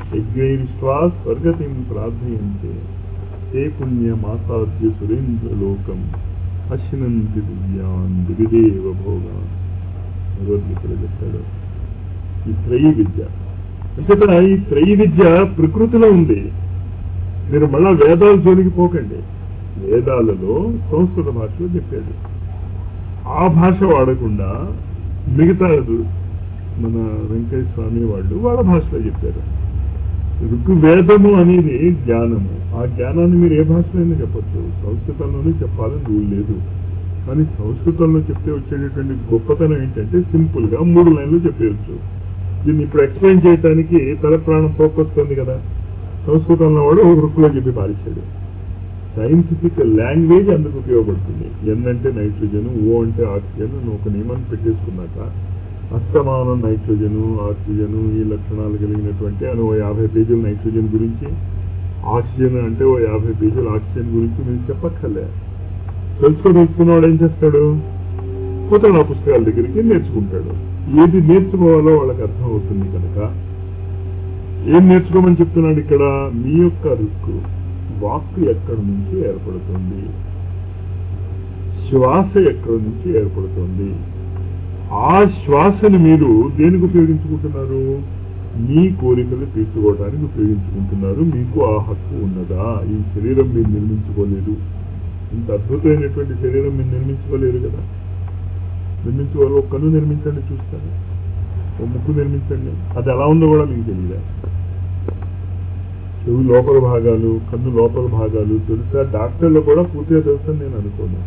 యజ్ఞైరిష్వా స్వర్గతిం ప్రార్థయంతే ते పుణ్యమాసాద్య సురేంద్రలోకం అశ్నంతి దివ్యాన్ దివిదేవ భోగాన్ భగవద్గీతలో చెప్తాడు ఈ త్రయీ విద్య అంతేత ఈ త్రయీ విద్య ప్రకృతిలో ఉంది మీరు మళ్ళా వేదాల జోలికి పోకండి వేదాలలో సంస్కృత భాషలో చెప్పాడు ఆ భాష వాడకుండా మిగతా మన వెంకయ్య స్వామి వాళ్ళు వాళ్ళ భాషలో చెప్పారు ఋగ్వేదము అనేది జ్ఞానము ఆ జ్ఞానాన్ని మీరు ఏ భాషలో అయినా చెప్పచ్చు సంస్కృతంలోనే చెప్పాలని రూల్ లేదు కానీ సంస్కృతంలో చెప్తే వచ్చేటటువంటి గొప్పతనం ఏంటంటే సింపుల్ గా మూడు లైన్లు చెప్పేయచ్చు దీన్ని ఇప్పుడు ఎక్స్ప్లెయిన్ చేయడానికి తల ప్రాణం పోకొస్తుంది కదా సంస్కృతంలో వాడు ఒక రుక్కులో చెప్పి పాలించాడు సైంటిఫిక్ లాంగ్వేజ్ అందుకు ఉపయోగపడుతుంది ఎన్ అంటే నైట్రోజన్ ఓ అంటే ఆక్సిజన్ నువ్వు ఒక నియమాన్ని పెట్టేసుకున్నాక అస్తమానం నైట్రోజన్ ఆక్సిజన్ ఈ లక్షణాలు కలిగినటువంటి అని ఓ యాభై పేజీల నైట్రోజన్ గురించి ఆక్సిజన్ అంటే ఓ యాభై పేజీల ఆక్సిజన్ గురించి మీరు చెప్పక్కర్లే తెలుసుకోదలుచుకున్నవాడు ఏం చేస్తాడు పోతాడు ఆ పుస్తకాల దగ్గరికి నేర్చుకుంటాడు ఏది నేర్చుకోవాలో వాళ్ళకి అర్థం అవుతుంది కనుక ఏం నేర్చుకోమని చెప్తున్నాడు ఇక్కడ మీ యొక్క రుక్కు వాక్కు ఎక్కడి నుంచి ఏర్పడుతుంది శ్వాస ఎక్కడి నుంచి ఏర్పడుతుంది ఆ శ్వాసను మీరు దేనికి ఉపయోగించుకుంటున్నారు మీ కోరికలు తీర్చుకోవడానికి ఉపయోగించుకుంటున్నారు మీకు ఆ హక్కు ఉన్నదా ఈ శరీరం మీరు నిర్మించుకోలేదు ఇంత అద్భుతమైనటువంటి శరీరం మీరు నిర్మించుకోలేరు కదా నిర్మించుకోవాలి ఒక కన్ను నిర్మించండి చూస్తారు ఒక ముక్కు నిర్మించండి అది ఎలా ఉందో కూడా మీకు తెలియదా చెవి లోపల భాగాలు కన్ను లోపల భాగాలు తెలుసా డాక్టర్లు కూడా పూర్తిగా తెలుసని నేను అనుకోను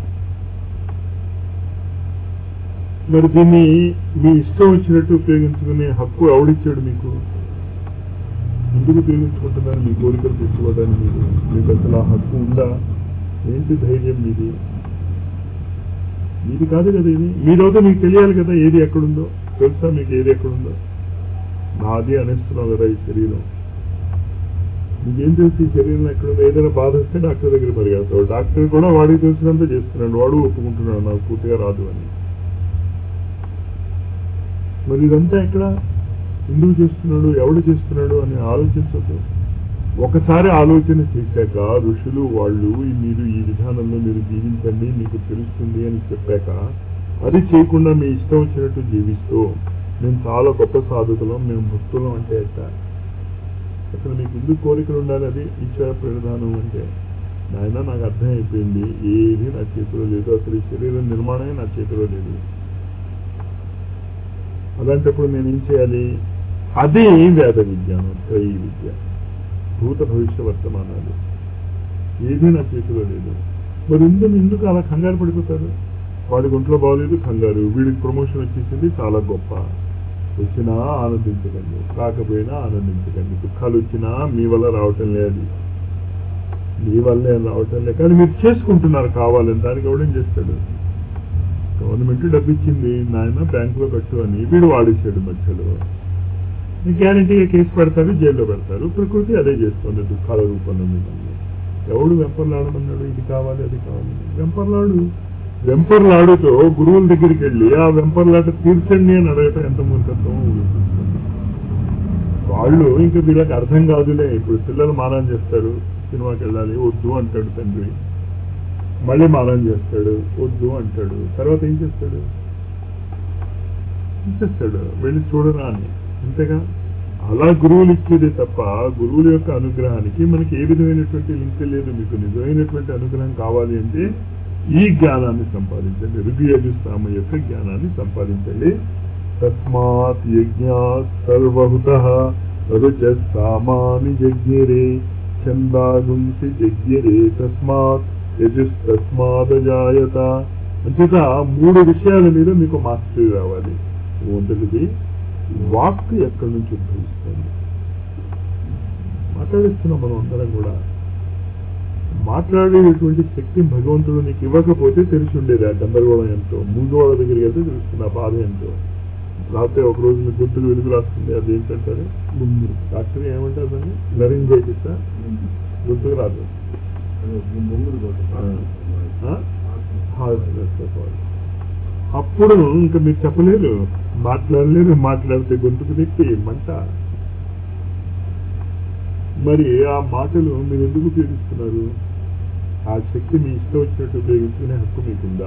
మరి దీన్ని మీ ఇష్టం వచ్చినట్టు ఉపయోగించుకునే హక్కు ఎవడిచ్చాడు మీకు ఎందుకు ఉపయోగించుకుంటున్నారు మీ కోరికలు తెచ్చుకోవడానికి మీరు మీకు అసలు ఆ హక్కు ఉందా ఏంటి ధైర్యం మీది మీది కాదు కదా ఇది మీదైతే మీకు తెలియాలి కదా ఏది ఎక్కడుందో తెలుసా మీకు ఏది ఎక్కడుందో నాది అనేస్తున్నావు కదా ఈ శరీరం నీకేం తెలుసు ఈ శరీరంలో ఎక్కడుందో ఏదైనా బాధ వస్తే డాక్టర్ దగ్గర పరిగెడతావు డాక్టర్ కూడా వాడికి తెలిసినంత చేస్తున్నాడు వాడు ఒప్పుకుంటున్నాడు నాకు పూర్తిగా రాదు అని మరి ఇదంతా ఎక్కడ ఎందుకు చేస్తున్నాడు ఎవడు చేస్తున్నాడు అని ఆలోచించదు ఒకసారి ఆలోచన చేశాక ఋషులు వాళ్ళు ఈ మీరు ఈ విధానంలో మీరు జీవించండి మీకు తెలుస్తుంది అని చెప్పాక అది చేయకుండా మీ ఇష్టం వచ్చినట్టు జీవిస్తూ మేము చాలా గొప్ప సాధకులం మేము భక్తులం అంటే ఎట్ట అసలు మీకు ఎందుకు కోరికలు ఉండాలి అది ఈశ్వర ప్రధానం అంటే నాయన నాకు అర్థం అయిపోయింది ఏది నా చేతిలో లేదు అసలు ఈ శరీరం నిర్మాణమే నా చేతిలో లేదు అలాంటప్పుడు నేను ఏం చేయాలి అదే వేద విజ్ఞానం త్రయీ విద్య భూత భవిష్య వర్తమానాలు ఏదీ నా చేతిలో లేదు మరి ఎందుకు ఎందుకు అలా కంగారు పడిపోతారు వాడి ఒంట్లో బాగలేదు కంగారు వీడికి ప్రమోషన్ వచ్చేసింది చాలా గొప్ప వచ్చినా ఆనందించకండి రాకపోయినా ఆనందించకండి దుఃఖాలు వచ్చినా మీ వల్ల రావటం లేదు మీ వల్లే రావటం లేదు కానీ మీరు చేసుకుంటున్నారు కావాలని దానికి ఎవడేం చేస్తాడు గవర్నమెంట్ డబ్బు ఇచ్చింది నాయన బ్యాంకులో కట్టు అని వీడు వాడేసాడు మధ్యలో గ్యారంటీగా కేసు పెడతారు జైల్లో పెడతారు ప్రకృతి అదే చేస్తుంది దుఃఖాల రూపంలో మిమ్మల్ని ఎవడు వెంపర్లాడమన్నాడు ఇది కావాలి అది కావాలి వెంపర్లాడు వెంపర్లాడుతో గురువుల దగ్గరికి వెళ్ళి ఆ వెంపర్లాట తీర్చండి అని అడగటం ఎంత మూర్ఖత్వం ఊహిస్తుంది. వాళ్ళు ఇంకా వీళ్ళకి అర్థం కాదులే ఇప్పుడు పిల్లలు మానం చేస్తారు సినిమాకి వెళ్ళాలి వద్దు అంటాడు తండ్రి మళ్ళీ మానం చేస్తాడు వద్దు అంటాడు తర్వాత ఏం చేస్తాడు ఏం చేస్తాడు వెళ్ళి చూడరా అని అంతేగా అలా గురువులు ఇచ్చేదే తప్ప గురువుల యొక్క అనుగ్రహానికి మనకి ఏ విధమైనటువంటి లింక్ లేదు మీకు నిజమైనటువంటి అనుగ్రహం కావాలి అంటే ఈ జ్ఞానాన్ని సంపాదించండి ఋగ్యజుస్తామ యొక్క జ్ఞానాన్ని సంపాదించండి తస్మాత్ యజ్ఞా సర్వహుత రుచ సామాని జజ్ఞరే చందాగుంసి జజ్ఞరే తస్మాత్ యజుస్తస్మాదజాయత అంచేత మూడు విషయాల మీద మీకు మాస్టరీ రావాలి మొదటిది వాక్ ఎక్కడి నుంచి ఉద్భవిస్తుంది మాట్లాడిస్తున్నాం మనం అందరం కూడా మాట్లాడేటువంటి శక్తి భగవంతుడు నీకు ఇవ్వకపోతే తెలిసి ఉండేది ఆ గందరగోళం ఎంతో ముందు వాళ్ళ దగ్గరికి వెళ్తే తెలుస్తుంది ఆ బాధ ఎంతో రాత్రి ఒక రోజు మీ గొంతుకు వెలుగు రాస్తుంది అది ఏంటంటారు ముందు డాక్టర్ ఏమంటారు దాన్ని లరింగ్ చేపిస్తా గొంతుకు రాదు ఆ? Heart response. అప్పుడు ఇంకా మీరు చెప్పలేరు మాట్లాడలేరు మాట్లాడితే గొంతుకు తిప్పి మంట మరి ఆ మాటలు మీరు ఎందుకు ఉపయోగిస్తున్నారు ఆ శక్తి మీ ఇష్టం వచ్చినట్టు ఉపయోగించుకునే హక్కు మీకుందా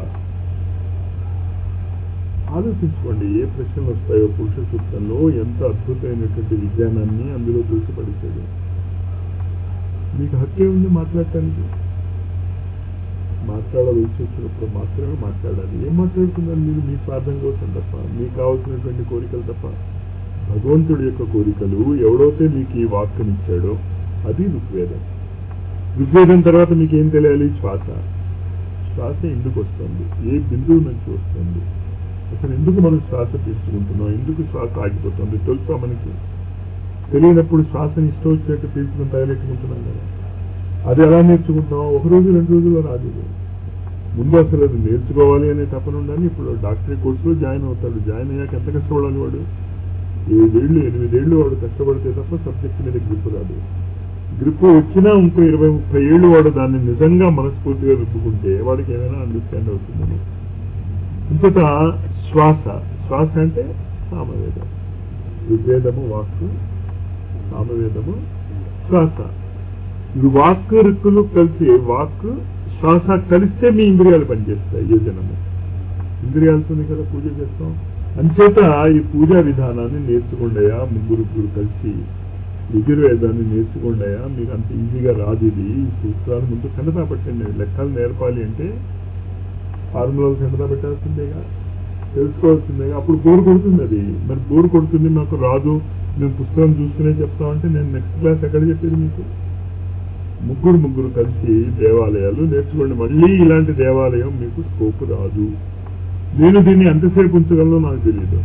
ఆలోచించుకోండి ఏ ప్రశ్నలు వస్తాయో పురుష సూక్తంలో ఎంత అద్భుతమైనటువంటి విజ్ఞానాన్ని అందులో దూసిపడిచాడు మీకు హక్కే ఉంది మాట్లాడటానికి మాట్లాడవలసి వచ్చినప్పుడు మాత్రమే మాట్లాడాలి ఏం మాట్లాడుతున్నారు మీరు మీ స్వార్థం కోసం తప్ప మీకు కావాల్సినటువంటి కోరికలు తప్ప భగవంతుడి యొక్క కోరికలు ఎవడైతే మీకు ఈ వాక్కునిచ్చాడో అది ఋగ్వేదం ఋగ్వేదం తర్వాత మీకు ఏం తెలియాలి శ్వాస శ్వాస ఎందుకు వస్తుంది ఏ బిందువు నుంచి వస్తుంది అసలు ఎందుకు మనం శ్వాస తీసుకుంటున్నాం ఎందుకు శ్వాస ఆగిపోతుంది తెలుసా మనకి తెలియనప్పుడు శ్వాసని ఇష్టం వచ్చినట్టు తీసుకుని తగలెట్టుకుంటున్నాం కదా అది ఎలా నేర్చుకుంటాం ఒక రోజు రెండు రోజుల్లో రాదు ఇది. ముందు అసలు అది నేర్చుకోవాలి అనే తపన ఉండాలి ఇప్పుడు డాక్టరీ కోర్సులో జాయిన్ అవుతాడు జాయిన్ అయ్యాక ఎంత కష్టపడాలి వాడు ఏడేళ్ళు ఎనిమిదేళ్ళు వాడు కష్టపడితే తప్ప సబ్జెక్ట్ మీద గ్రిప్ రాదు గ్రిప్ వచ్చినా ఇంకో ఇరవై ముప్పై ఏళ్ళు వాడు దాన్ని నిజంగా మనస్ఫూర్తిగా రుబ్బుకుంటే వాడికి ఏమైనా అండర్స్టాండ్ అవుతుందని ఇంకొక శ్వాస శ్వాస అంటే సామవేదం ఋగ్వేదము వాక్కు సామవేదము శ్వాస ఇది వాక్కు రిక్కులు కలిసి వాక్కు శ్వాస కలిస్తే మీ ఇంద్రియాలు పనిచేస్తాయి ఏ జనము ఇంద్రియాలతోనే కదా పూజ చేస్తాం అంచేత ఈ పూజా విధానాన్ని నేర్చుకుండయా ముగ్గురు ముగ్గురు కలిసి యజుర్వేదాన్ని నేర్చుకుండయా మీకు అంత ఈజీగా రాదు ఇది ఈ సూత్రాలు ముందు ఖండతా పెట్టండి లెక్కలు నేర్పాలి అంటే ఫార్ములాలు ఖండతా పెట్టాల్సిందేగా తెలుసుకోవాల్సిందేగా అప్పుడు బోర్ కొడుతుంది అది మరి బోర్ కొడుతుంది నాకు రాదు మేము పుస్తకం చూసుకునే చెప్తామంటే నేను నెక్స్ట్ క్లాస్ ఎక్కడ చెప్పేది మీకు ముగ్గురు ముగ్గురు కలిసి దేవాలయాలు నేర్చుకోండి మళ్ళీ ఇలాంటి దేవాలయం మీకు స్కోప్ రాదు నేను దీన్ని ఎంతసేపు ఉంచగలను నాకు తెలియదు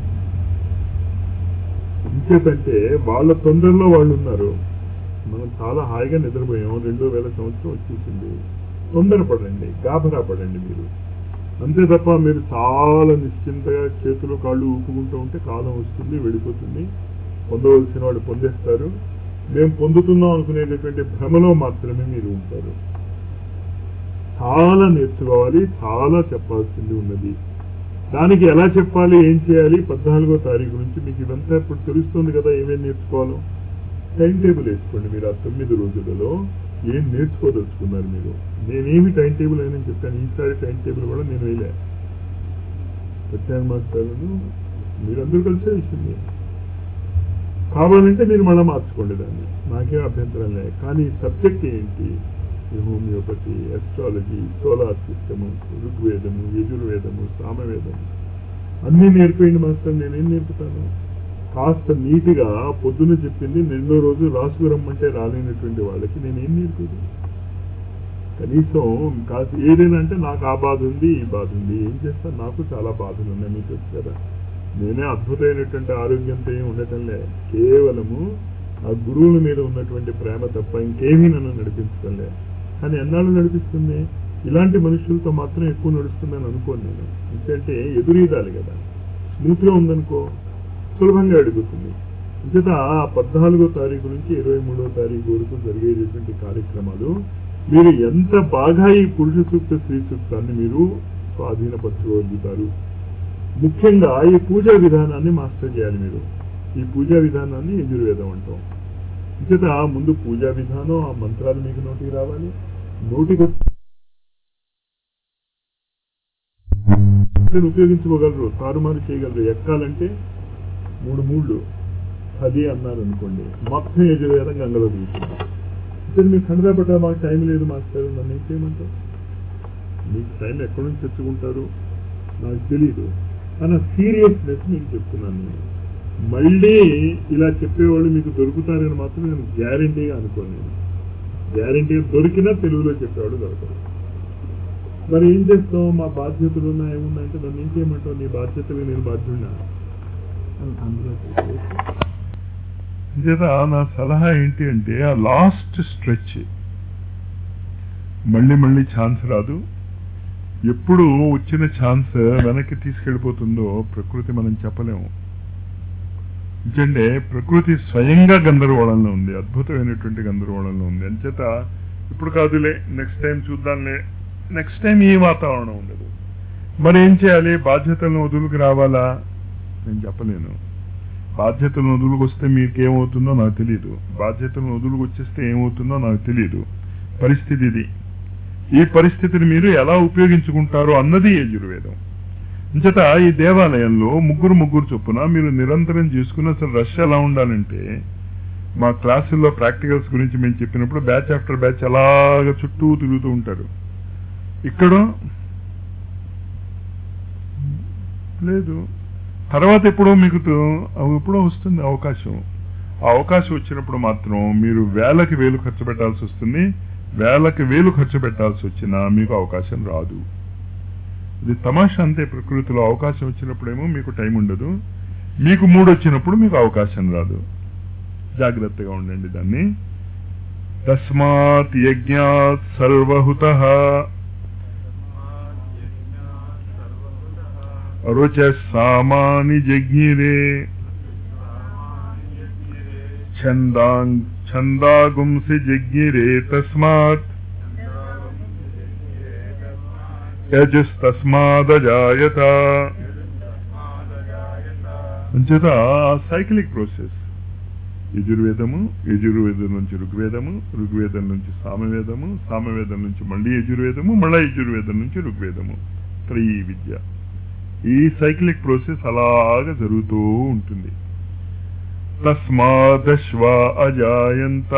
ఇంకేతంటే వాళ్ళ తొందరలో వాళ్ళు ఉన్నారు మనం చాలా హాయిగా నిద్రపోయాం రెండో వేల సంవత్సరం వచ్చేసింది తొందరపడండి గాభరా పడండి మీరు అంతే తప్ప మీరు చాలా నిశ్చింతగా చేతులు కాళ్ళు ఊపుకుంటూ ఉంటే కాలం వస్తుంది వెళ్ళిపోతుంది పొందవలసిన వాళ్ళు పొందేస్తారు మేము పొందుతున్నాం అనుకునేటటువంటి భ్రమలో మాత్రమే మీరు ఉంటారు చాలా నేర్చుకోవాలి చాలా చెప్పాల్సింది ఉన్నది దానికి ఎలా చెప్పాలి ఏం చేయాలి పద్నాలుగో తారీఖు నుంచి మీకు ఇదంతా ఇప్పుడు తెలుస్తుంది కదా ఏమేమి నేర్చుకోవాలో టైం టేబుల్ వేసుకోండి మీరు ఆ తొమ్మిది రోజులలో ఏం నేర్చుకోదలుచుకున్నారు మీరు నేనేమి టైం టేబుల్ అయినా చెప్పాను ఈసారి టైం టేబుల్ కూడా నేను వేయలే సత్యాన్ మాస్టర్ను మీరందరూ కలిసే ఇచ్చింది కావాలంటే మీరు మళ్ళీ మార్చుకోండి దాన్ని నాకేం అభ్యంతరం లేదు కానీ సబ్జెక్ట్ ఏంటి ఈ హోమియోపతి ఎస్ట్రాలజీ సోలార్ సిస్టము ఋగ్వేదము యజుర్వేదము సామవేదము అన్నీ నేర్పేయండి మాస్టర్ నేనేం నేర్పుతాను కాస్త నీట్గా పొద్దున చెప్పింది రెండో రోజు రాసుకు రమ్మంటే రాలేనటువంటి వాళ్ళకి నేనేం నేర్పేది కనీసం కాస్త ఏదైనా అంటే నాకు ఆ బాధ ఉంది ఈ బాధ ఉంది ఏం చేస్తాను నాకు చాలా బాధలు ఉన్నాయి మీకు తెలుసు కదా నేనే అద్భుతమైనటువంటి ఆరోగ్యంతో ఏమి ఉండటంలే కేవలము ఆ గురువుల మీద ఉన్నటువంటి ప్రేమ తప్ప ఇంకేమీ నన్ను నడిపించటంలే కానీ ఎన్నాళ్ళు నడిపిస్తుంది ఇలాంటి మనుషులతో మాత్రం ఎక్కువ నడుస్తుందని అనుకోను నేను ఎందుకంటే ఎదురీదాలి కదా స్మూత్గా ఉందనుకో సులభంగా అడుగుతుంది అంచేత ఆ పద్నాలుగో తారీఖు నుంచి ఇరవై మూడో తారీఖు వరకు జరిగేటటువంటి కార్యక్రమాలు మీరు ఎంత బాగా ఈ పురుష సూక్త స్త్రీ సూక్తాన్ని మీరు స్వాధీనపరచుకోగలుగుతారు ముఖ్యంగా ఈ పూజా విధానాన్ని మాస్టర్ చేయాలి మీరు ఈ పూజా విధానాన్ని యజుర్వేదం అంటాం అంచేత ముందు పూజా విధానం ఆ మంత్రాలు మీకు నోటికి రావాలి నోటికి వచ్చి ఉపయోగించుకోగలరు తారుమారు చేయగలరు ఎక్కాలంటే మూడు మూళ్ళు పది అన్నారు అనుకోండి మొత్తం యజుర్వేదం గంగలో దిగుతుంది ఇక్కడ మీకు ఖండదా పట్ట మాకు టైం లేదు మాస్టర్ నన్ను ఏం చేయమంటారు మీకు టైం ఎక్కడి నుంచి తెచ్చుకుంటారు నాకు తెలియదు అన్న సీరియస్నెస్ మీకు చెప్తున్నాను నేను మళ్ళీ ఇలా చెప్పేవాళ్ళు మీకు దొరుకుతారని మాత్రం నేను గ్యారంటీగా అనుకోను నేను గ్యారంటీగా దొరికినా తెలుగులో చెప్పేవాడు దొరకదు మరి ఏం చేస్తావు మా బాధ్యతలు ఉన్నాయి ఏమున్నాయంటే నన్ను ఏం చేయమంటావు నీ బాధ్యతలు నేను బాధ్యున్నా అందులో చేత నా సలహా ఏంటి అంటే ఆ లాస్ట్ స్ట్రెచ్ మళ్ళీ మళ్ళీ ఛాన్స్ రాదు ఎప్పుడు వచ్చిన ఛాన్స్ వెనక్కి తీసుకెళ్ళిపోతుందో ప్రకృతి మనం చెప్పలేము ఎందుకంటే ప్రకృతి స్వయంగా గందరగోళంలో ఉంది అద్భుతమైనటువంటి గందరగోళంలో ఉంది అంచేత ఇప్పుడు కాదులే నెక్స్ట్ టైం చూద్దాంలే నెక్స్ట్ టైం ఏ వాతావరణం ఉండదు మరి ఏం చేయాలి బాధ్యతలను వదులుకు రావాలా నేను చెప్పలేను బాధ్యతలను వదులుకు వస్తే మీకేమవుతుందో నాకు తెలియదు బాధ్యతలను వదులుకు వచ్చేస్తే ఏమవుతుందో నాకు తెలియదు పరిస్థితి ఇది ఈ పరిస్థితిని మీరు ఎలా ఉపయోగించుకుంటారో అన్నది యజుర్వేదం ఇంచట ఈ దేవాలయంలో ముగ్గురు ముగ్గురు చొప్పున మీరు నిరంతరం చేసుకున్న అసలు రష్ ఎలా ఉండాలంటే మా క్లాసుల్లో ప్రాక్టికల్స్ గురించి మేము చెప్పినప్పుడు బ్యాచ్ ఆఫ్టర్ బ్యాచ్ అలాగా చుట్టూ తిరుగుతూ ఉంటారు ఇక్కడ లేదు తర్వాత ఎప్పుడో మీకు ఎప్పుడో వస్తుంది అవకాశం ఆ అవకాశం వచ్చినప్పుడు మాత్రం మీరు వేలకి వేలు ఖర్చు పెట్టాల్సి వస్తుంది వేలకి వేలు ఖర్చు పెట్టాల్సి వచ్చినా మీకు అవకాశం రాదు ఇది తమాషా అంతే ప్రకృతిలో అవకాశం వచ్చినప్పుడేమో మీకు టైం ఉండదు మీకు మూడు వచ్చినప్పుడు మీకు అవకాశం రాదు జాగ్రత్తగా ఉండండి దాన్ని తస్మాత్ యజ్ఞాత్ సర్వహుత రుచ సామాని జజ్ఞిరే ఛందాంగ్ ఛందాగుంసి జజ్ఞిరే తస్మాత్ యజస్తస్మాదజాయత అంచేత సైక్లిక్ ప్రాసెస్ యజుర్వేదము యజుర్వేదం నుంచి ఋగ్వేదము ఋగ్వేదం నుంచి సామవేదము సామవేదం నుంచి మళ్ళీ యజుర్వేదము మళ్ళీ యజుర్వేదం నుంచి ఋగ్వేదము త్రయీ విద్య ఈ సైక్లిక్ ప్రాసెస్ అలాగా జరుగుతూ ఉంటుంది తస్మాదశ్వ అజాయంత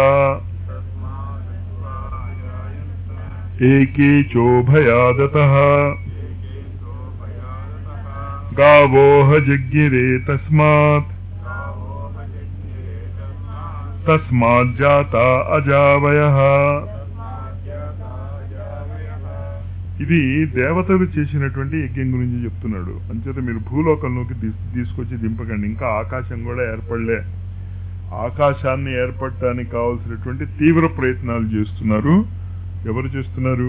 ఏకే చోభయాదత గావోహ జగ్గిరే తస్మాత్ తస్మాజ్జాత అజావయ ఇది దేవతలు చేసినటువంటి యజ్ఞం గురించి చెప్తున్నాడు అంచేత మీరు భూలోకంలోకి తీస్- తీసుకొచ్చి దింపకండి ఇంకా ఆకాశం కూడా ఏర్పడలే ఆకాశాన్ని ఏర్పడటానికి కావలసినటువంటి తీవ్ర ప్రయత్నాలు చేస్తున్నారు ఎవరు చేస్తున్నారు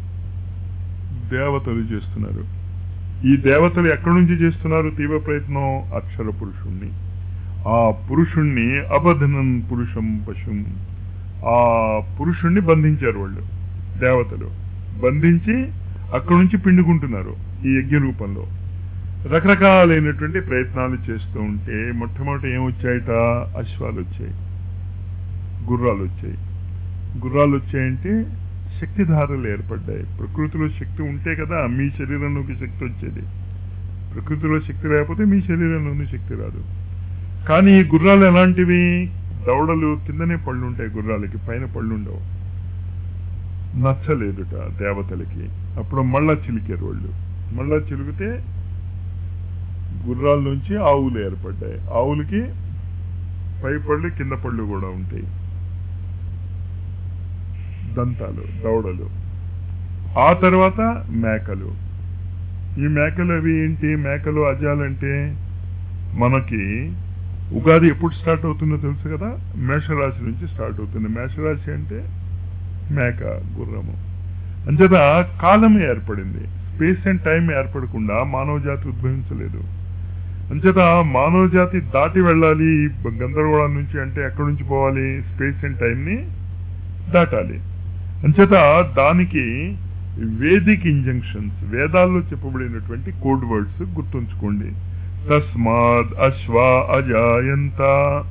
దేవతలు చేస్తున్నారు ఈ దేవతలు ఎక్కడి నుంచి చేస్తున్నారు తీవ్ర ప్రయత్నం అక్షర పురుషుణ్ణి ఆ పురుషుణ్ణి అబధనం పురుషం పశుం ఆ పురుషుణ్ణి బంధించారు వాళ్ళు దేవతలు బంధించి అక్కడి నుంచి పిండుకుంటున్నారు ఈ యజ్ఞ రూపంలో రకరకాలైనటువంటి ప్రయత్నాలు చేస్తూ ఉంటే మొట్టమొదటి ఏమొచ్చాయట అశ్వాలు వచ్చాయి గుర్రాలు వచ్చాయి గుర్రాలు వచ్చాయంటే శక్తిధారలు ఏర్పడ్డాయి ప్రకృతిలో శక్తి ఉంటే కదా మీ శరీరంలోకి శక్తి వచ్చేది ప్రకృతిలో శక్తి లేకపోతే మీ శరీరంలోని శక్తి రాదు కానీ ఈ గుర్రాలు ఎలాంటివి దవడలు కిందనే పళ్ళు ఉంటాయి గుర్రాలకి పైన పళ్ళు ఉండవు నచ్చలేదుట దేవతలకి అప్పుడు మళ్ళా చిలికారు వాళ్ళు మళ్ళా చిలికితే గుర్రాల నుంచి ఆవులు ఏర్పడ్డాయి ఆవులకి పై పళ్ళు కింద పళ్ళు కూడా ఉంటాయి దంతాలు దవడలు ఆ తర్వాత మేకలు ఈ మేకలు అవి ఏంటి మేకలు అజాలంటే మనకి ఉగాది ఎప్పుడు స్టార్ట్ అవుతుందో తెలుసు కదా మేషరాశి నుంచి స్టార్ట్ అవుతుంది మేషరాశి అంటే మేక గుర్రము అంచేత కాలం ఏర్పడింది స్పేస్ అండ్ టైం ఏర్పడకుండా మానవ జాతి ఉద్భవించలేదు అంచేత మానవ జాతి దాటి వెళ్ళాలి ఈ గందరగోళం నుంచి అంటే ఎక్కడి నుంచి పోవాలి స్పేస్ అండ్ టైం ని దాటాలి అంచేత దానికి వేదిక్ ఇంజంక్షన్స్ వేదాల్లో చెప్పబడినటువంటి కోడ్ వర్డ్స్ గుర్తుంచుకోండి తస్మాద్ అశ్వ అజాయంత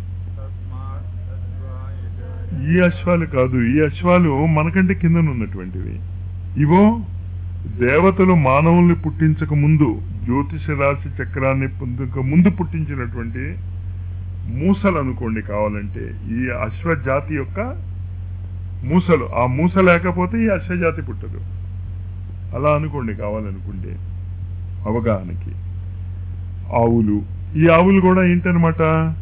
ఈ అశ్వాలు కాదు ఈ అశ్వాలు మనకంటే కింద ఉన్నటువంటివి ఇవో దేవతలు మానవుల్ని పుట్టించక ముందు జ్యోతిష రాశి చక్రాన్ని పొందక ముందు పుట్టించినటువంటి మూసలు అనుకోండి కావాలంటే ఈ అశ్వ జాతి యొక్క మూసలు ఆ మూస లేకపోతే ఈ అశ్వజాతి పుట్టదు అలా అనుకోండి కావాలనుకుంటే అవగాహనకి ఆవులు ఈ ఆవులు కూడా ఏంటనమాట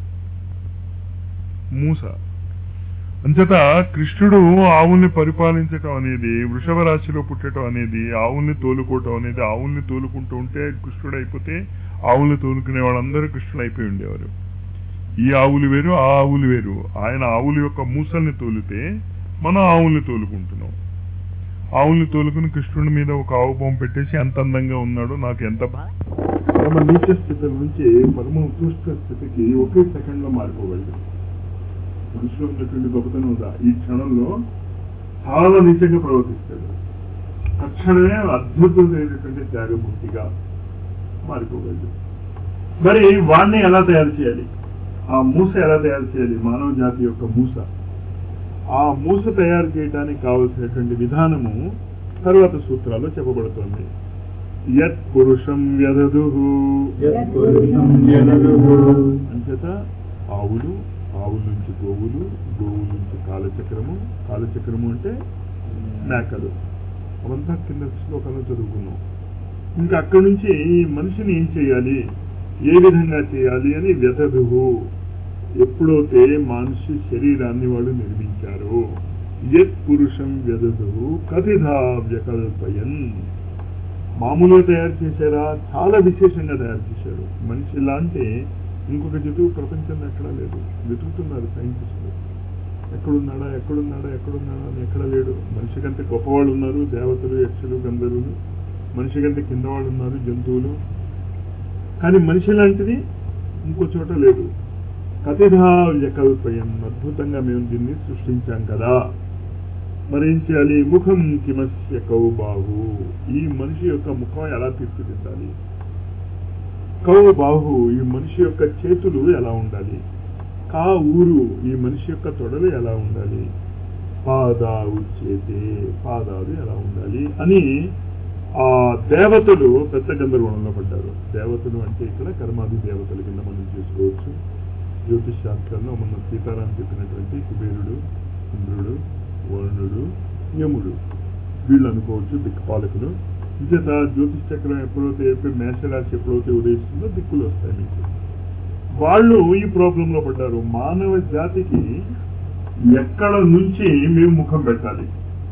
మూస అంచేత కృష్ణుడు ఆవుల్ని పరిపాలించటం అనేది వృషభ రాశిలో పుట్టడం అనేది ఆవుల్ని తోలుకోవటం అనేది ఆవుల్ని తోలుకుంటూ ఉంటే కృష్ణుడు అయిపోతే ఆవుల్ని తోలుకునే వాళ్ళందరూ కృష్ణుడు అయిపోయి ఉండేవారు ఈ ఆవులు వేరు ఆ ఆవులు వేరు ఆయన ఆవుల యొక్క మూసల్ని తోలితే మనం ఆవుల్ని తోలుకుంటున్నాం ఆవుల్ని తోలుకుని కృష్ణుడి మీద ఒక ఆవు బొమ్మ పెట్టేసి ఎంత అందంగా ఉన్నాడో నాకు ఎంత పరమ నీచ స్థితి నుంచి పరమ ఉత్కృష్ట స్థితికి ఒకే సెకండ్ లో మారిపోగలడు మనిషిలో ఉన్నటువంటి గొప్పతనం ఉందా ఈ క్షణంలో చాలా నీచంగా ప్రవర్తిస్తాడు తక్షణమే అద్భుతమైనటువంటి త్యాగమూర్తిగా మారిపోగలడు మరి వాడిని ఎలా తయారు చేయాలి ఆ మూస ఎలా తయారు చేయాలి మానవ జాతి యొక్క మూస ఆ మూస తయారు చేయడానికి కావలసినటువంటి విధానము తరువాత సూత్రాల్లో చెప్పబడుతుంది యత్ పురుషం వ్యదదు యత్పురుషం యదదుః అంచేత ఆవులు ఆవుల నుంచి గోవులు గోవుల నుంచి కాలచక్రము కాలచక్రము అంటే మేకలు అవంతా కింద శ్లోకంలో చదువుకున్నాం ఇంకా అక్కడి నుంచి ఈ మనిషిని ఏం చేయాలి ఏ విధంగా చేయాలి అని వ్యతదుహు ఎప్పుడైతే మనిషి శరీరాన్ని వాళ్ళు నిర్మించారో యత్ పురుషం వ్యదదు కథిధా వ్యకల్పయన్ మామూలుగా తయారు చేశారా చాలా విశేషంగా తయారు చేశారు మనిషి లాంటి ఇంకొక జతువు ప్రపంచంలో ఎక్కడా లేదు వెతుకుతున్నారు సైంటిస్టులు ఎక్కడున్నాడా ఎక్కడున్నాడా ఎక్కడున్నాడా అని ఎక్కడ లేడు మనిషి కంటే గొప్పవాళ్ళు ఉన్నారు దేవతలు యక్షులు గంధర్వులు మనిషి కంటే కింద వాళ్ళు ఉన్నారు జంతువులు కానీ మనిషి లాంటిది ఇంకో చోట లేదు కథిధా వ్యకల్పయం అద్భుతంగా మేము దీన్ని సృష్టించాం కదా మరేం చేయాలి ముఖం కిమస్య కౌబాహు ఈ మనిషి యొక్క ముఖం ఎలా తీర్చిదిద్దాలి కౌబాహు ఈ మనిషి యొక్క చేతులు ఎలా ఉండాలి కా ఊరు ఈ మనిషి యొక్క తొడలు ఎలా ఉండాలి పాదా ఉచ్చేతే పాదాలు ఎలా ఉండాలి అని ఆ దేవతలు పెద్ద గందరగోళంలో పడ్డారు దేవతలు అంటే ఇక్కడ కర్మాది దేవతల కింద మనం చేసుకోవచ్చు జ్యోతిష్ శాస్త్రంలో మన సీతారాం చెప్పినటువంటి కుబేరుడు ఇంద్రుడు వరుణుడు యముడు వీళ్ళు అనుకోవచ్చు దిక్పాలకులు ఇంచేత జ్యోతిష్ చక్రం ఎప్పుడైతే ఎప్పుడు మేషరాశి ఎప్పుడైతే ఉదయిస్తుందో దిక్కులు వస్తాయి మీకు వాళ్ళు ఈ ప్రాబ్లంలో పడ్డారు మానవ జాతికి ఎక్కడ నుంచి మేము ముఖం పెట్టాలి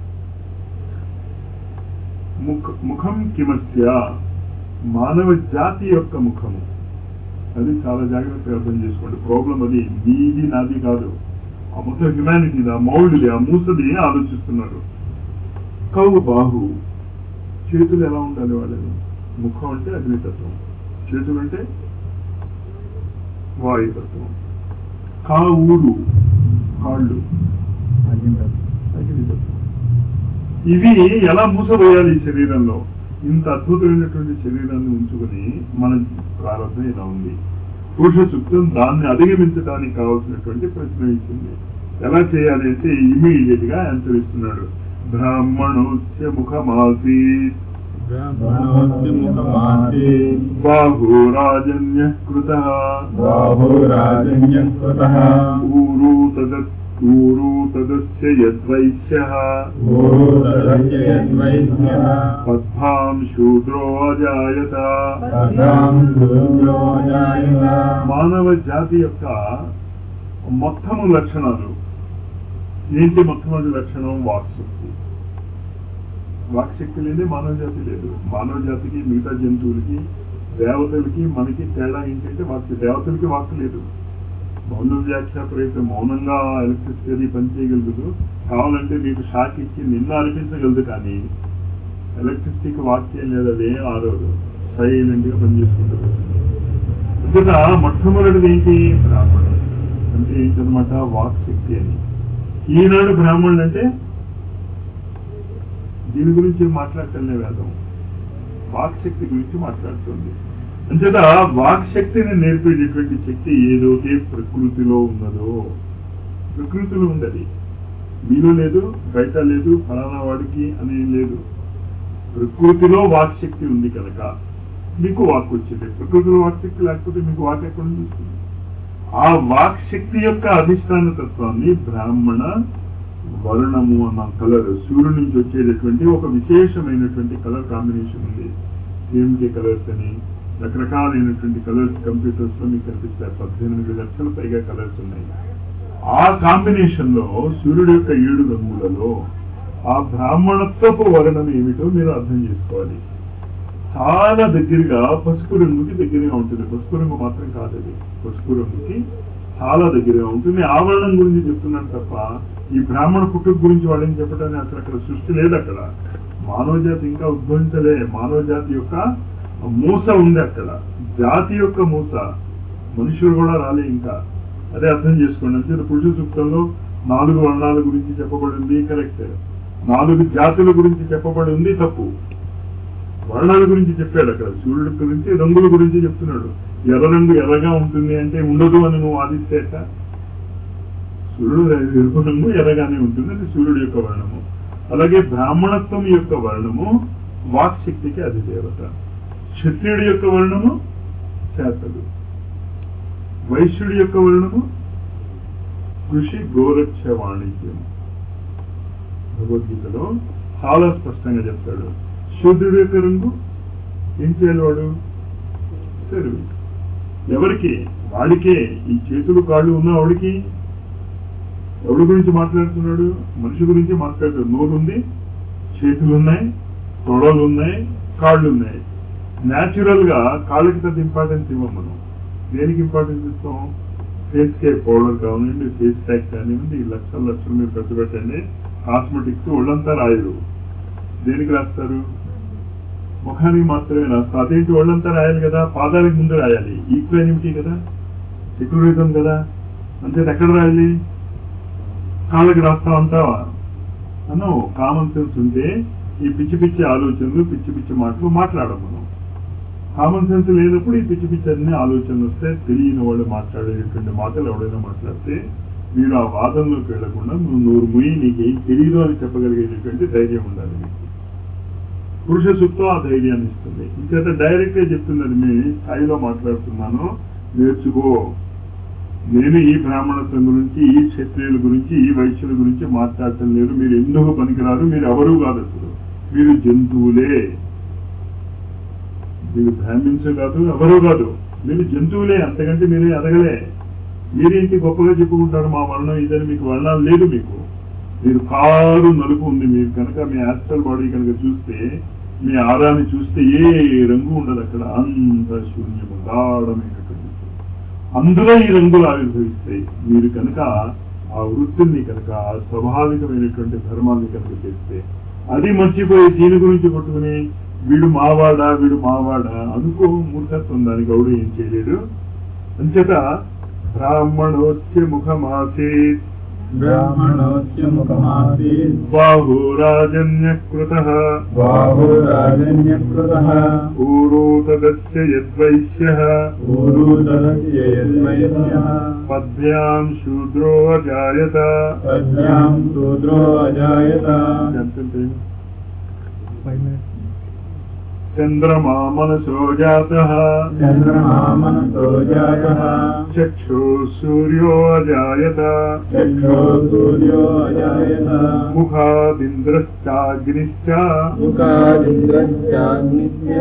ముఖ ముఖం కిమస్య మానవ జాతి యొక్క ముఖము అది చాలా జాగ్రత్తగా అర్థం చేసుకోండి ప్రాబ్లం అది మీది నాది కాదు ఆ మొత్తం హ్యుమానిటీది ఆ మౌల్డ్ది ఆ మూసది ఆలోచిస్తున్నారు కవు బాహు చేతులు ఎలా ఉండాలి వాళ్ళని ముఖం అంటే అగ్నితత్వం చేతులు అంటే వాయుతత్వం కా ఊరు కాళ్ళు అగ్నితత్వం ఇవి ఎలా మూసబోయాలి ఈ శరీరంలో ఇంత అద్భుతమైనటువంటి శరీరాన్ని ఉంచుకుని మన ప్రారంభం ఇలా ఉంది పురుష సూక్తం దాన్ని అధిగమించడానికి కావాల్సినటువంటి ప్రశ్న ఇచ్చింది ఎలా చేయాలి అంటే ఇమీడియట్ గా ఆన్సర్ ఇస్తున్నాడు బ్రాహ్మణోస్య ముఖమాసీత్ బ్రాహ్మణోస్య ముఖమాసీత్ బాహురాజన్య కృత బాహురాజన్యః కృతః ఊరు తదత్ ఊరు తదస్య యద్వైశ్య ఊరుదరస్య యద్వైశ్యః పద్భాం శూద్రో అజాయత పదాం శూద్రో జాయత మానవ జాతి యొక్క మొత్తము లక్షణాలు ఏంటి మొట్టమొదటి లక్షణం వాక్శక్తి వాక్శక్తి లేని మానవ జాతి లేదు మానవ జాతికి మిగతా జంతువులకి దేవతలకి మనకి తేడా ఏంటంటే వాక్య దేవతలకి వాక్ లేదు మౌన వ్యాఖ్య ప్రయత్నం మౌనంగా ఎలక్ట్రిసిటీ అది పనిచేయగలదు కావాలంటే మీకు షాక్ ఇచ్చి నిన్న అనిపించగలదు కానీ ఎలక్ట్రిసిటీకి వాక్యం లేదు అదే ఆరోదు సైలెంట్ గా పనిచేసుకుంటుంది అందున మొట్టమొదటిది ఏంటి బ్రాహ్మణుడు అంటే ఏంటనమాట వాక్ శక్తి అని ఈనాడు బ్రాహ్మణుడు అంటే దీని గురించి మాట్లాడటమే వేదం వాక్ శక్తి గురించి మాట్లాడుతుంది అంచేత వాక్ శక్తిని నేర్పేటటువంటి శక్తి ఏదైతే ప్రకృతిలో ఉన్నదో ప్రకృతిలో ఉండదు మీలో లేదు బయట లేదు ఫలానా వాడికి అని లేదు ప్రకృతిలో వాక్ శక్తి ఉంది కనుక మీకు వాక్ వచ్చింది ప్రకృతిలో వాక్ శక్తి లేకపోతే మీకు వాక్ ఎక్కడ నుంచి వస్తుంది ఆ వాక్ శక్తి యొక్క అధిష్టాన తత్వాన్ని బ్రాహ్మణ వర్ణము అన్న కలర్ సూర్యుడి నుంచి వచ్చేటటువంటి ఒక విశేషమైనటువంటి కలర్ కాంబినేషన్ ఉంది ఏమిటి కలర్స్ అని రకరకాలైనటువంటి కలర్స్ కంప్యూటర్స్ లో మీకు కనిపిస్తాయి పద్దెనిమిది లక్షల పైగా కలర్స్ ఉన్నాయి ఆ కాంబినేషన్ లో సూర్యుడు యొక్క ఏడు రంగులలో ఆ బ్రాహ్మణత్వపు వర్ణం ఏమిటో మీరు అర్థం చేసుకోవాలి చాలా దగ్గరగా పసుపు రంగుకి దగ్గరగా ఉంటుంది పసుపు రంగు మాత్రం కాదు అది పసుపు రంగుకి చాలా దగ్గరగా ఉంటుంది ఆవరణం గురించి చెప్తున్నాను తప్ప ఈ బ్రాహ్మణ పుట్టుక గురించి వాళ్ళని చెప్పడానికి అసలు అక్కడ సృష్టి లేదు అక్కడ మానవ జాతి ఇంకా ఉద్భవించలే మానవ జాతి యొక్క మూస ఉంది అక్కడ జాతి యొక్క మూస మనుషులు కూడా రాలే ఇంకా అదే అర్థం చేసుకోండి అంటే పురుష సూక్తంలో నాలుగు వర్ణాల గురించి చెప్పబడింది కరెక్ట్ నాలుగు జాతుల గురించి చెప్పబడి ఉంది తప్పు వర్ణాల గురించి చెప్పాడు అక్కడ సూర్యుడి గురించి రంగుల గురించి చెప్తున్నాడు ఎర్ర రంగు ఎర్రగా ఉంటుంది అంటే ఉండదు అని నువ్వు వాదిస్తేట సూర్యుడు ఎరుపు రంగు ఎర్రగానే ఉంటుంది అది సూర్యుడి యొక్క వర్ణము అలాగే బ్రాహ్మణత్వం యొక్క వర్ణము వాక్శక్తికి అధిదేవత క్షత్రియుడి యొక్క వర్ణము చేతలు వైశ్యుడి యొక్క వర్ణము కృషి గోరక్ష వాణిజ్యం భగవద్గీతలో చాలా స్పష్టంగా చెప్తాడు శూద్రుడి యొక్క రంగు ఏం చేయాలి వాడు సరువు ఎవరికి వాడికే ఈ చేతులు కాళ్ళు ఉన్న వాడికి ఎవడి గురించి మాట్లాడుతున్నాడు మనిషి గురించి మాట్లాడుతాడు నోరు ఉంది చేతులు ఉన్నాయి తొడలు ఉన్నాయి కాళ్ళు ఉన్నాయి న్యాచురల్ గా కాళ్ళకి పెద్ద ఇంపార్టెన్స్ ఇవ్వం మనం దేనికి ఇంపార్టెన్స్ ఇస్తాం ఫేస్ కే పౌడర్ కానివ్వండి ఫేస్ ప్యాక్ కానివ్వండి ఈ లక్షల లక్షలు మీరు ఖర్చు పెట్టండి కాస్మెటిక్స్ ఒళ్ళంతా రాయరు దేనికి రాస్తారు ముఖానికి మాత్రమే రాస్తారు అదేంటి ఒళ్ళంతా రాయాలి కదా పాదాలకు ముందు రాయాలి ఈక్వానిమిటీ కదా సెక్యులరిజం కదా అంతే ఎక్కడ రాయాలి కాళ్ళకి రాస్తా ఉంటావా అను కామన్ సెన్స్ ఉంటే ఈ పిచ్చి పిచ్చి ఆలోచనలు పిచ్చి పిచ్చి మాటలు మాట్లాడము మనం కామన్ సెన్స్ లేనప్పుడు ఈ పిచ్చి పిచ్చి అన్ని ఆలోచనలు వస్తే తెలియని వాళ్ళు మాట్లాడేటువంటి మాటలు ఎవడైనా మాట్లాడితే మీరు ఆ వాదనలోకి వెళ్లకుండా నువ్వు నూరు ముయ్యి నీకేం తెలియదు అని చెప్పగలిగేటటువంటి ధైర్యం ఉండాలి మీకు పురుష సూక్తం ఆ ధైర్యాన్ని ఇస్తుంది ఇంకేత డైరెక్ట్ గా చెప్తున్నది మీ స్థాయిలో మాట్లాడుతున్నాను నేర్చుకో నేను ఈ బ్రాహ్మణత్వం గురించి ఈ క్షత్రియుల గురించి ఈ వైశ్యుల గురించి మాట్లాడటం లేదు మీరు ఎందుకు పనికిరారు మీరు ఎవరు కాదు అసలు మీరు జంతువులే మీరు బ్రాహ్మిన్స్ కాదు ఎవరు కాదు మీరు జంతువులే అంతకంటే మీరే ఎదగలే మీరేంటి గొప్పగా చెప్పుకుంటారు మా వర్ణం ఇదని మీకు వర్ణాలు లేదు మీకు మీరు కారు నలుపు ఉంది మీరు కనుక మీ యాస్ట్రల్ బాడీ కనుక చూస్తే మీ ఆరాన్ని చూస్తే ఏ రంగు ఉండదు అక్కడ అంత శూన్యము గాఢమైనటువంటి అందులో ఈ రంగులు ఆవిర్భవిస్తాయి మీరు కనుక ఆ వృత్తిని కనుక ఆ స్వాభావికమైనటువంటి ధర్మాన్ని కనుక చేస్తే అది మర్చిపోయి దీని గురించి కొట్టుకుని వీడు మావాడా వీడు మావాడా అనుకో మూర్ఖత్వం దానికి ఎవడు ఏం చేయలేడు అంచేత బ్రాహ్మణోస్య ముఖమాసీత్ బ్రాహ్మణోస్య ముఖమాసీత్ బాహురాజన్యకృత బాహురాజన్యకృతః ఊరూ తదస్య యద్వైశ్య ఊరూదరస్య యద్వైశ్యः పద్భ్యాం శూద్రో అజాయత పద్భ్యాం శూద్రో అజాయత ఎంతంటే చంద్రమా మనసో జాత చంద్రమా మనసో జాతः చక్షు సూర్యో అజాయత చక్షో సూర్యో అజాయత ముఖాదింద్రశ్చాగ్నిశ్చ ముఖాదింద్రశ్చాగ్నిస్య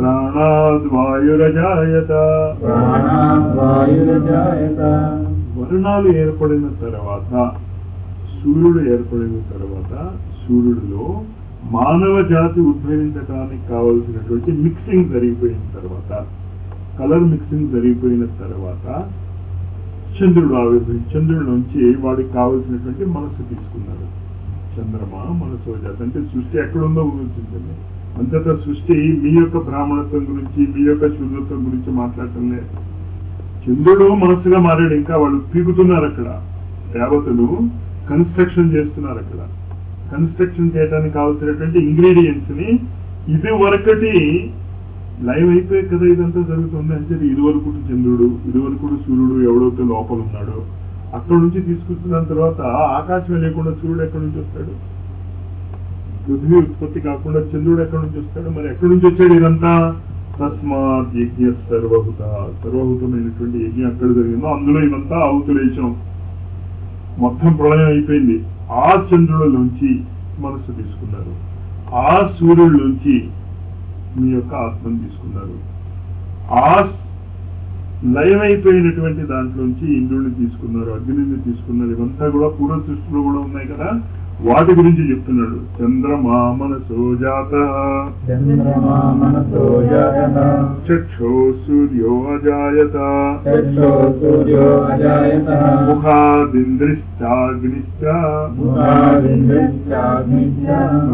ప్రాణాద్వాయురజాయత ప్రాణాద్వాయురజాయత వర్ణాలు ఏర్పడిన తర్వాత సూర్యుడు ఏర్పడిన తర్వాత సూర్యుడిలో మానవ జాతి ఉద్భవించడానికి కావలసినటువంటి మిక్సింగ్ జరిగిపోయిన తర్వాత కలర్ మిక్సింగ్ జరిగిపోయిన తర్వాత చంద్రుడు ఆవిర్భవి చంద్రుడి నుంచి వాడికి కావలసినటువంటి మనసు తీసుకున్నాడు చంద్రమా మనసు జాతి అంటే సృష్టి ఎక్కడుందో ఊహించండి అంతటా సృష్టి మీ యొక్క బ్రాహ్మణత్వం గురించి మీ యొక్క శుద్ధత్వం గురించి మాట్లాడటం లేదు చంద్రుడు మనసుగా మారాడు ఇంకా వాళ్ళు పీకుతున్నారు అక్కడ దేవతలు కన్స్ట్రక్షన్ చేస్తున్నారు అక్కడ కన్స్ట్రక్షన్ చేయడానికి కావాల్సినటువంటి ఇంగ్రీడియంట్స్ ని ఇది వరకటి లైవ్ అయిపోయి కదా ఇదంతా జరుగుతుంది అంటే ఇది వరకు చంద్రుడు ఇది వరకు సూర్యుడు ఎవడైతే లోపల ఉన్నాడో అక్కడ నుంచి తీసుకొచ్చిన తర్వాత ఆకాశం లేకుండా సూర్యుడు ఎక్కడి నుంచి వస్తాడు పృథ్వీ ఉత్పత్తి కాకుండా చంద్రుడు ఎక్కడి నుంచి వస్తాడు మరి ఎక్కడి నుంచి వచ్చాడు ఇదంతా తస్మాత్ యజ్ఞ సర్వహుత సర్వహుతమైనటువంటి యజ్ఞం ఎక్కడ జరిగిందో అందులో ఇదంతా అవతులేశం మొత్తం ప్రళయం అయిపోయింది ఆ చంద్రుడిలోంచి మనసు తీసుకున్నారు ఆ సూర్యుడిలోంచి మీ యొక్క ఆత్మను తీసుకున్నారు ఆ లయమైపోయినటువంటి దాంట్లోంచి ఇంద్రుడిని తీసుకున్నారు అగ్నిని తీసుకున్నారు ఇవంతా కూడా పూర్వ సృష్టిలో కూడా ఉన్నాయి కదా వాటి గురించి చెప్తున్నాడు చంద్రమా మనసో జాత చంద్రమా మనసో జాతః చక్షో సూర్యో అజాయత చక్షో సూర్యో అజాయత ముఖాదింద్రిశ్చాగ్నిశ్చ ముఖాదింద్రశ్చాగ్నిశ్చ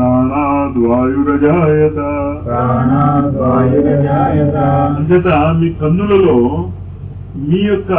ప్రాణాద్వాయురజాయత ప్రాణాద్వాయురజాయత అంచేత మీ కన్నులలో మీ యొక్క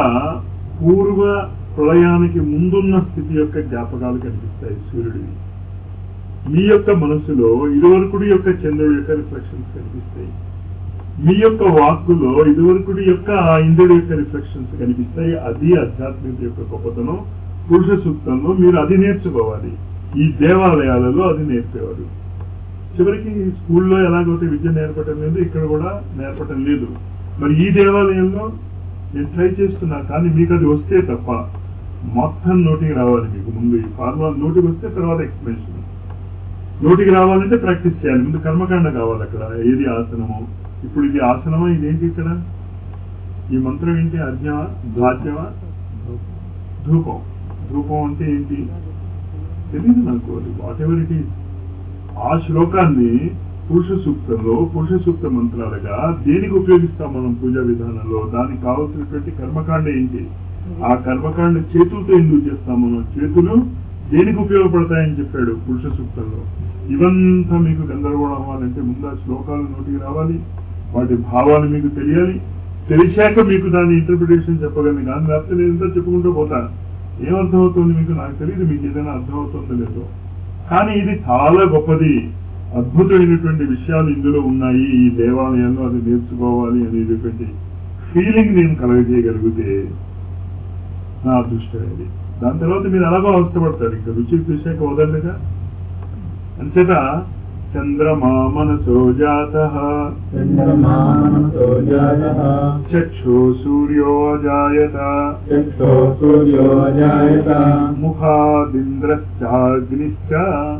పూర్వ ప్రళయానికి ముందున్న స్థితి యొక్క జ్ఞాపకాలు కనిపిస్తాయి సూర్యుడివి మీ యొక్క మనసులో ఇరువరకుడి యొక్క చంద్రుడి యొక్క రిఫ్లెక్షన్స్ కనిపిస్తాయి మీ యొక్క వాక్కులో ఇదివరకుడి యొక్క ఆ ఇంద్రుడి యొక్క రిఫ్లెక్షన్స్ కనిపిస్తాయి అది ఆధ్యాత్మికత యొక్క గొప్పతనం పురుష సూక్తంలో మీరు అది నేర్చుకోవాలి ఈ దేవాలయాలలో అది నేర్పేవారు చివరికి స్కూల్లో ఎలాగైతే విద్య నేర్పటం లేదు ఇక్కడ కూడా నేర్పటం లేదు మరి ఈ దేవాలయంలో నేను ట్రై చేస్తున్నా కానీ మీకు అది వస్తే తప్ప మొత్తం నోటికి రావాలి మీకు ముందు ఈ ఫార్ములా నోటికి వస్తే తర్వాత ఎక్స్ప్లెనేషన్ నోటికి రావాలంటే ప్రాక్టీస్ చేయాలి ముందు కర్మకాండ కావాలి అక్కడ ఏది ఆసనము ఇప్పుడు ఇది ఆసనమా ఇదేంటి ఇక్కడ ఈ మంత్రం ఏంటి అర్ఘ్యమా ధాత్యమా ధూపం ధూపం అంటే ఏంటి తెలియదు నాకు అది వాట్ ఎవర్ ఇట్ ఈస్ ఆ శ్లోకాన్ని పురుష సూక్తంలో పురుష సూక్త మంత్రాలుగా దేనికి ఉపయోగిస్తాం మనం పూజా విధానంలో దానికి కావాల్సినటువంటి కర్మకాండ ఏంటి ఆ కర్మకాండ చేతులతో ఎందుకు చేస్తాం మనం చేతులు దేనికి ఉపయోగపడతాయని చెప్పాడు పురుష సూక్తంలో ఇవంతా మీకు గందరగోళం అవ్వాలంటే ముందు ఆ శ్లోకాలు నోటికి రావాలి వాటి భావాలు మీకు తెలియాలి తెలిసాక మీకు దాని ఇంటర్ప్రిటేషన్ చెప్పగలను కానీ లేకపోతే నేను ఇంత చెప్పుకుంటూ పోతా ఏమర్థమవుతుంది మీకు నాకు తెలియదు మీకు ఏదైనా అర్థమవుతుందో లేదో కానీ ఇది చాలా గొప్పది అద్భుతమైనటువంటి విషయాలు ఇందులో ఉన్నాయి ఈ దేవాలయంలో అది నేర్చుకోవాలి అనేటటువంటి ఫీలింగ్ నేను కలగజేయగలిగితే నా అదృష్టం ఇది దాని తర్వాత మీరు అలాగో అవస్థపడతారు ఇంకా రుచి చూశాక వదలగా అంచేత చంద్రమా మనసో జాత చంద్రమా మనసో జాతః చక్షు సూర్యో అజాయత చక్షో సూర్యో అజాయత ముఖాదింద్రశ్చాగ్నిశ్చ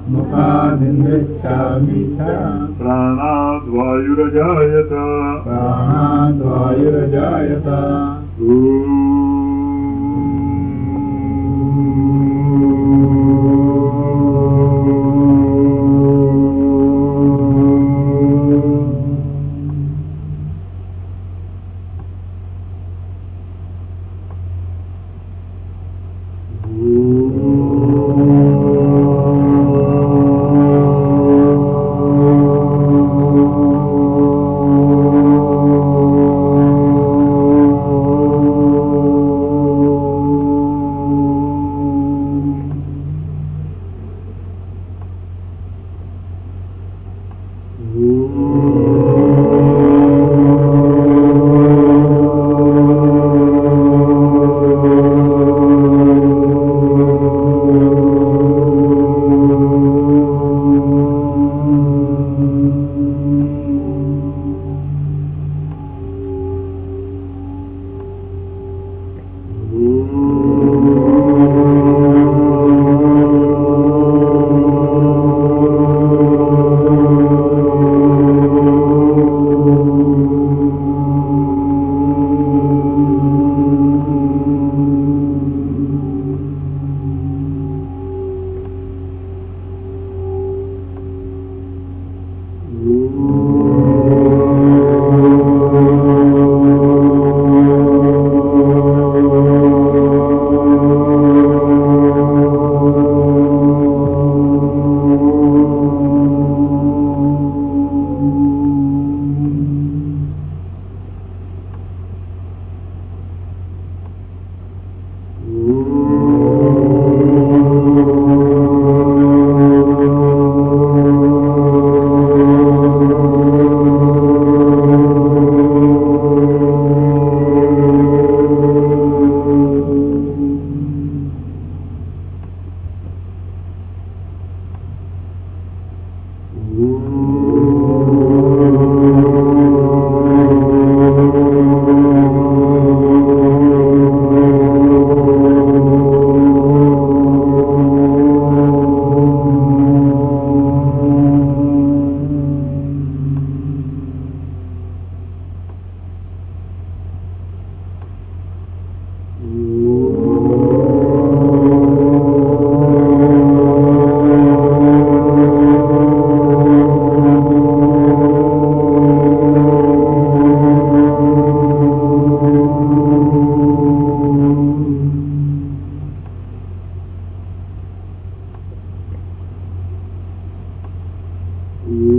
ముఖాదింద్రిచ్ఛామి చ ప్రాణాద్వాయురజాయత ప్రాణాద్వాయురజాయత ఓ